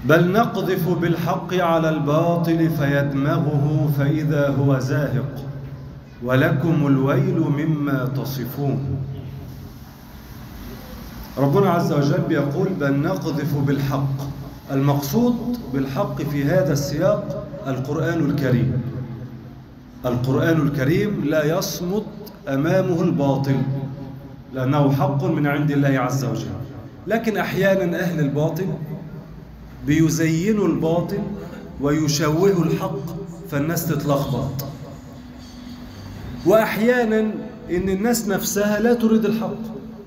بل نقذف بالحق على الباطل فيدمغه فإذا هو زاهق ولكم الويل مما تصفون ربنا عز وجل يقول بل نقذف بالحق المقصود بالحق في هذا السياق القرآن الكريم القرآن الكريم لا يصمد أمامه الباطل لأنه حق من عند الله عز وجل لكن أحيانا أهل الباطل بيزينوا الباطل ويشوهوا الحق فالناس تتلخبط وأحيانا إن الناس نفسها لا تريد الحق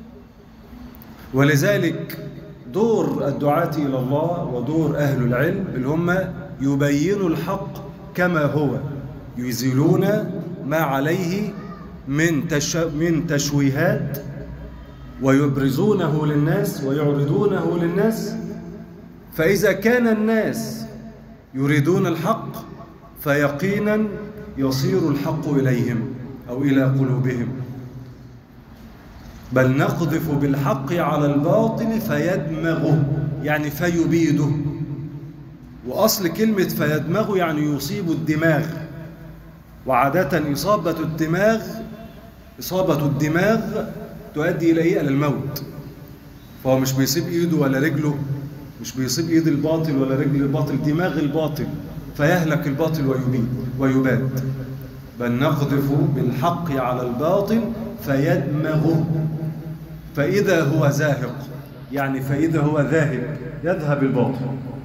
ولذلك دور الدعاة إلى الله ودور أهل العلم اللي هم يبينوا الحق كما هو يزيلون ما عليه من تش... من تشويهات ويبرزونه للناس ويعرضونه للناس فإذا كان الناس يريدون الحق فيقينا يصير الحق إليهم أو إلى قلوبهم بل نقذف بالحق على الباطل فيدمغه يعني فيبيده وأصل كلمة فيدمغه يعني يصيب الدماغ وعادة إصابة الدماغ إصابة الدماغ تؤدي إلى إيه؟ إلى الموت فهو مش بيصيب إيده ولا رجله مش بيصيب إيد الباطل ولا رجل الباطل دماغ الباطل فيهلك الباطل ويبيد ويباد بل نقذف بالحق على الباطل فيدمغه فإذا هو زاهق يعني فإذا هو ذاهب يذهب الباطل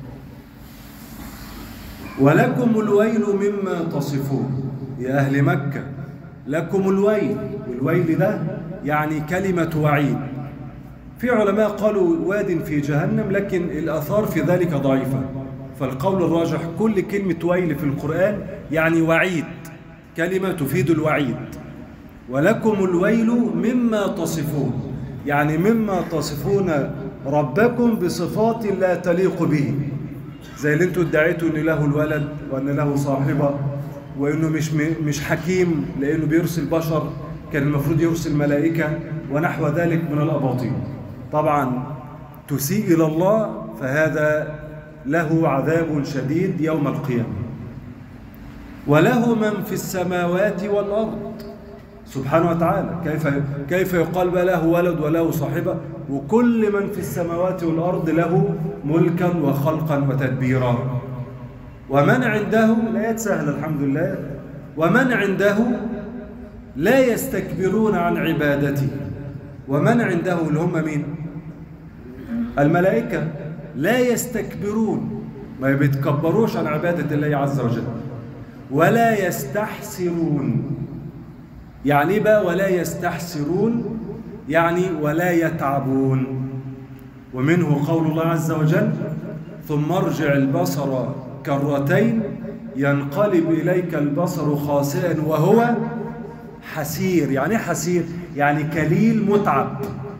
ولكم الويل مما تصفون يا أهل مكة لكم الويل والويل ده يعني كلمة وعيد في علماء قالوا واد في جهنم لكن الآثار في ذلك ضعيفة فالقول الراجح كل كلمة ويل في القرآن يعني وعيد كلمة تفيد الوعيد ولكم الويل مما تصفون يعني مما تصفون ربكم بصفات لا تليق به زي اللي انتوا ادعيتوا ان له الولد وان له صاحبه وانه مش مش حكيم لانه بيرسل بشر كان المفروض يرسل ملائكه ونحو ذلك من الاباطيل طبعا تسيء الى الله فهذا له عذاب شديد يوم القيامه وله من في السماوات والارض سبحانه وتعالى كيف كيف يقال بقى له ولد وله صاحبه وكل من في السماوات والارض له ملكا وخلقا وتدبيرا ومن عنده لا سهله الحمد لله ومن عنده لا يستكبرون عن عبادته ومن عنده اللي هم مين الملائكه لا يستكبرون ما بيتكبروش عن عباده الله عز وجل ولا يستحسرون يعني بقى ولا يستحسرون يعني ولا يتعبون ومنه قول الله عز وجل ثم ارجع البصر كرتين ينقلب إليك البصر خاسئا وهو حسير يعني حسير يعني كليل متعب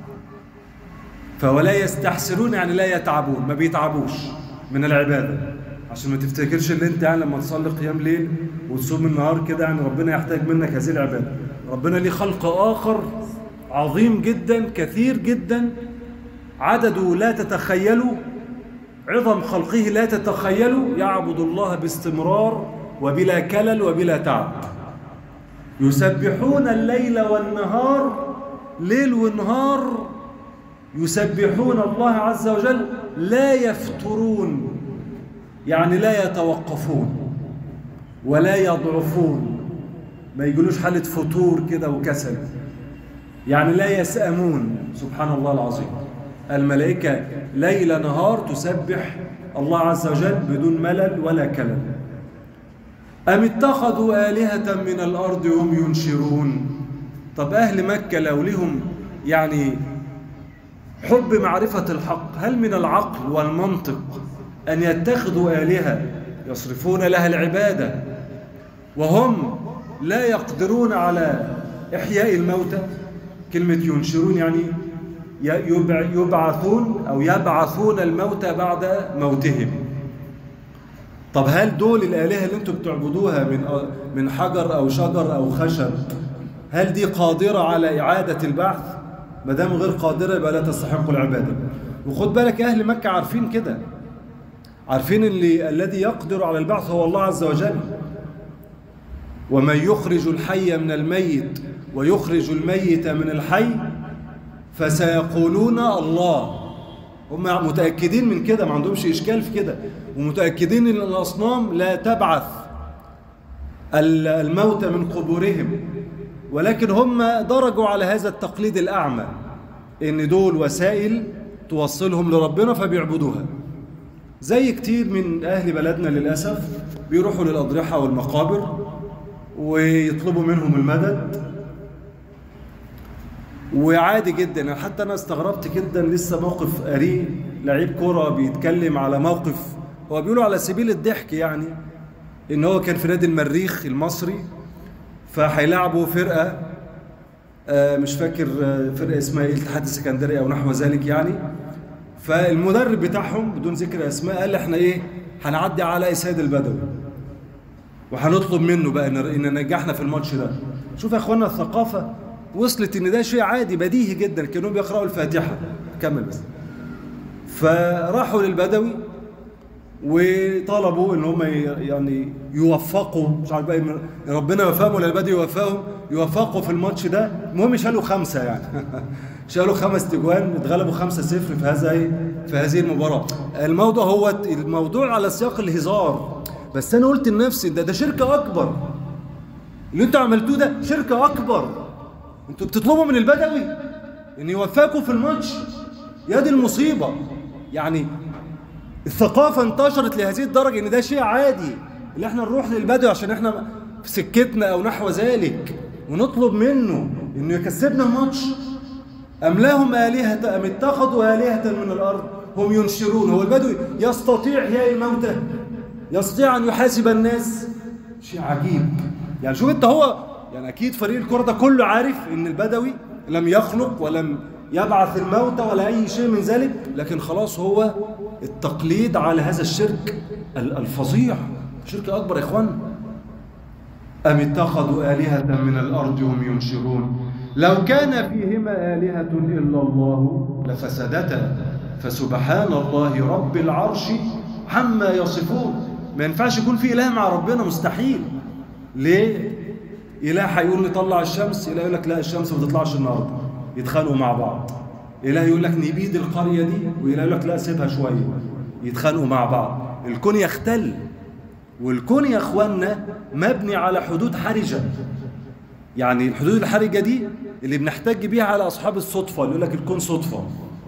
فولا يستحسرون يعني لا يتعبون ما بيتعبوش من العبادة عشان ما تفتكرش ان انت يعني لما تصلي قيام ليل وتصوم النهار كده يعني ربنا يحتاج منك هذه العباده ربنا ليه خلق اخر عظيم جدا كثير جدا عدده لا تتخيلوا عظم خلقه لا تتخيلوا يعبد الله باستمرار وبلا كلل وبلا تعب يسبحون الليل والنهار ليل ونهار يسبحون الله عز وجل لا يفترون يعني لا يتوقفون ولا يضعفون ما يقولوش حالة فتور كده وكسل يعني لا يسأمون سبحان الله العظيم الملائكة ليل نهار تسبح الله عز وجل بدون ملل ولا كلل أم اتخذوا آلهة من الأرض هم ينشرون طب أهل مكة لو لهم يعني حب معرفة الحق هل من العقل والمنطق أن يتخذوا آلهة يصرفون لها العبادة وهم لا يقدرون على إحياء الموتى كلمة ينشرون يعني يبعثون أو يبعثون الموتى بعد موتهم طب هل دول الآلهة اللي انتم بتعبدوها من من حجر أو شجر أو خشب هل دي قادرة على إعادة البعث؟ ما دام غير قادرة يبقى لا تستحق العبادة وخد بالك أهل مكة عارفين كده عارفين اللي الذي يقدر على البعث هو الله عز وجل ومن يخرج الحي من الميت ويخرج الميت من الحي فسيقولون الله هم متأكدين من كده ما عندهمش إشكال في كده ومتأكدين أن الأصنام لا تبعث الموت من قبورهم ولكن هم درجوا على هذا التقليد الأعمى إن دول وسائل توصلهم لربنا فبيعبدوها زي كتير من أهل بلدنا للأسف بيروحوا للأضرحة والمقابر ويطلبوا منهم المدد وعادي جدا حتى انا استغربت جدا لسه موقف قريب لعيب كرة بيتكلم على موقف هو بيقولوا على سبيل الضحك يعني ان هو كان في نادي المريخ المصري فهيلعبوا فرقة آه مش فاكر فرقة اسمها ايه الاتحاد السكندري او نحو ذلك يعني فالمدرب بتاعهم بدون ذكر اسماء قال احنا ايه هنعدي على اساد البدوي وهنطلب منه بقى ان نجحنا في الماتش ده شوف يا اخوانا الثقافه وصلت ان ده شيء عادي بديهي جدا كانوا بيقراوا الفاتحه كمل بس فراحوا للبدوي وطلبوا ان هم يعني يوفقوا مش عارف بقى ربنا يوفقهم ولا البدوي يوفقهم يوفقوا في الماتش ده المهم شالوا خمسه يعني شالوا خمس تجوان اتغلبوا 5 0 في هذا في هذه المباراه الموضوع هو الموضوع على سياق الهزار بس انا قلت لنفسي ده ده شركه اكبر اللي انتوا عملتوه ده شركه اكبر انتوا بتطلبوا من البدوي ان يوفقوا في الماتش يا دي المصيبه يعني الثقافه انتشرت لهذه الدرجه ان ده شيء عادي اللي احنا نروح للبدوي عشان احنا في سكتنا او نحو ذلك ونطلب منه انه يكسبنا الماتش ام لهم الهه ام اتخذوا الهه من الارض هم ينشرون هو البدوي يستطيع احياء الموتى يستطيع ان يحاسب الناس شيء عجيب يعني شوف انت هو يعني اكيد فريق الكره ده كله عارف ان البدوي لم يخلق ولم يبعث الموتى ولا اي شيء من ذلك لكن خلاص هو التقليد على هذا الشرك الفظيع شرك اكبر يا اخوان ام اتخذوا الهه من الارض هم ينشرون لو كان فيهما الهه الا الله لفسدتا فسبحان الله رب العرش عما يصفون ما ينفعش يكون في اله مع ربنا مستحيل ليه اله هيقول نطلع الشمس اله يقول لك لا الشمس ما تطلعش النهارده يتخانقوا مع بعض اله يقول لك نبيد القريه دي واله يقول لك لا سيبها شويه يتخانقوا مع بعض الكون يختل والكون يا اخوانا مبني على حدود حرجه يعني الحدود الحرجه دي اللي بنحتج بيها على اصحاب الصدفه اللي يقول لك الكون صدفه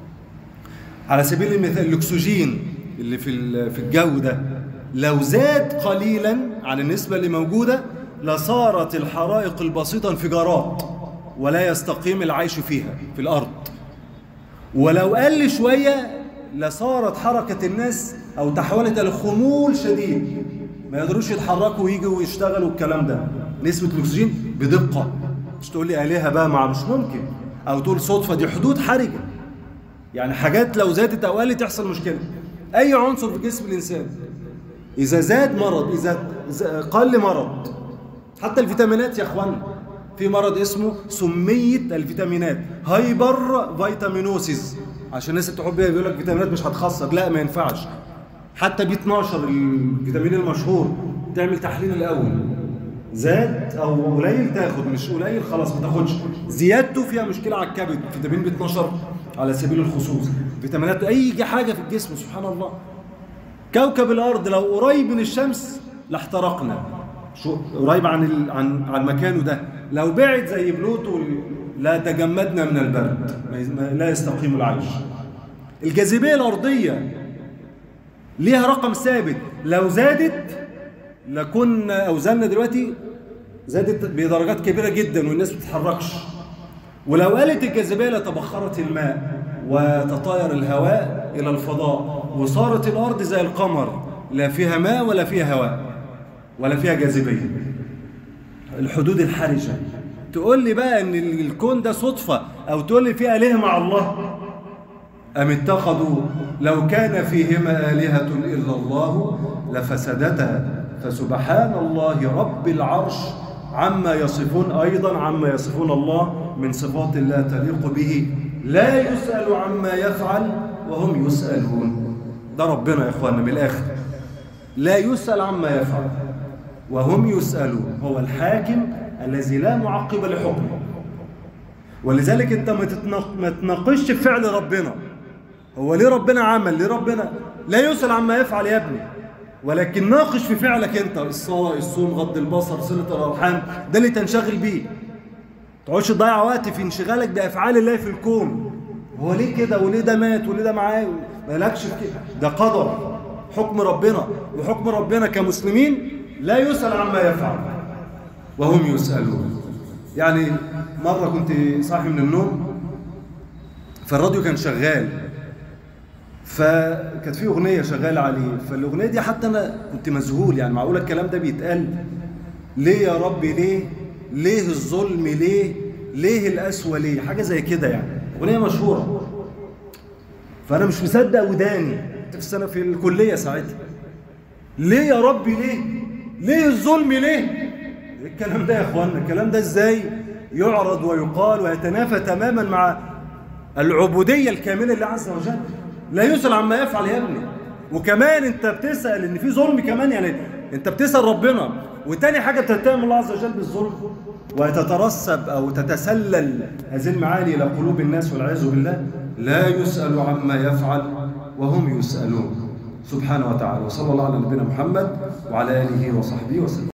على سبيل المثال الاكسجين اللي في في الجو ده لو زاد قليلا عن النسبه اللي موجوده لصارت الحرائق البسيطه انفجارات ولا يستقيم العيش فيها في الارض ولو قل شويه لصارت حركه الناس او تحولت الى خمول شديد ما يقدروش يتحركوا ويجوا ويشتغلوا الكلام ده نسبه الاكسجين بدقه مش تقول لي الهه بقى مع مش ممكن او تقول صدفه دي حدود حرجه يعني حاجات لو زادت او قلت يحصل مشكله اي عنصر في جسم الانسان اذا زاد مرض اذا قل مرض حتى الفيتامينات يا اخوان في مرض اسمه سميه الفيتامينات هايبر فيتامينوسيس عشان الناس بتحب بيقول لك فيتامينات مش هتخسر لا ما ينفعش حتى بي 12 الفيتامين المشهور تعمل تحليل الاول زاد او قليل تاخد مش قليل خلاص ما تاخدش زيادته فيها مشكله على الكبد فيتامين بي 12 على سبيل الخصوص فيتامينات اي حاجه في الجسم سبحان الله كوكب الارض لو قريب من الشمس لاحترقنا شو قريب عن ال... عن عن مكانه ده لو بعد زي بلوتو لا تجمدنا من البرد لا يستقيم العيش الجاذبيه الارضيه ليها رقم ثابت لو زادت لكنا اوزاننا دلوقتي زادت بدرجات كبيره جدا والناس ما بتتحركش ولو قلت الجاذبيه لتبخرت الماء وتطاير الهواء الى الفضاء وصارت الارض زي القمر لا فيها ماء ولا فيها هواء ولا فيها جاذبيه الحدود الحرجه تقول لي بقى ان الكون ده صدفه او تقول لي في اله مع الله ام اتخذوا لو كان فيهما الهه الا الله لفسدتا فسبحان الله رب العرش عما يصفون ايضا عما يصفون الله من صفات الله تليق به لا يسال عما يفعل وهم يسالون ده ربنا يا اخوانا من الاخر لا يسأل عما يفعل وهم يسألون هو الحاكم الذي لا معقب لحكمه ولذلك انت ما تتناق- ما تناقشش في فعل ربنا هو ليه ربنا عمل ليه ربنا لا يسأل عما يفعل يا ابني ولكن ناقش في فعلك انت الصلاة الصوم غض البصر صلة الأرحام ده اللي تنشغل بيه تقعدش تضيع وقت في انشغالك بأفعال الله في الكون هو ليه كده وليه ده مات وليه ده معاه مالكش في كده ده قدر حكم ربنا وحكم ربنا كمسلمين لا يسأل عما يفعل وهم يسألون يعني مرة كنت صاحي من النوم فالراديو كان شغال فكانت في اغنيه شغاله عليه فالاغنيه دي حتى انا كنت مذهول يعني معقوله الكلام ده بيتقال ليه يا رب ليه ليه الظلم ليه ليه القسوه ليه حاجه زي كده يعني اغنيه مشهوره فانا مش مصدق وداني كنت في السنه في الكليه ساعتها ليه يا رب ليه ليه الظلم ليه إيه الكلام ده يا اخوانا الكلام ده ازاي يعرض ويقال ويتنافى تماما مع العبوديه الكامله لله عز وجل لا يسأل عما يفعل يا ابني وكمان انت بتسأل ان في ظلم كمان يعني انت بتسأل ربنا وتاني حاجة بتتهم الله عز وجل بالظلم وتترسب او تتسلل هذه المعاني الى قلوب الناس والعياذ بالله لا يسأل عما يفعل وهم يسألون سبحانه وتعالى وصلى الله على نبينا محمد وعلى اله وصحبه وسلم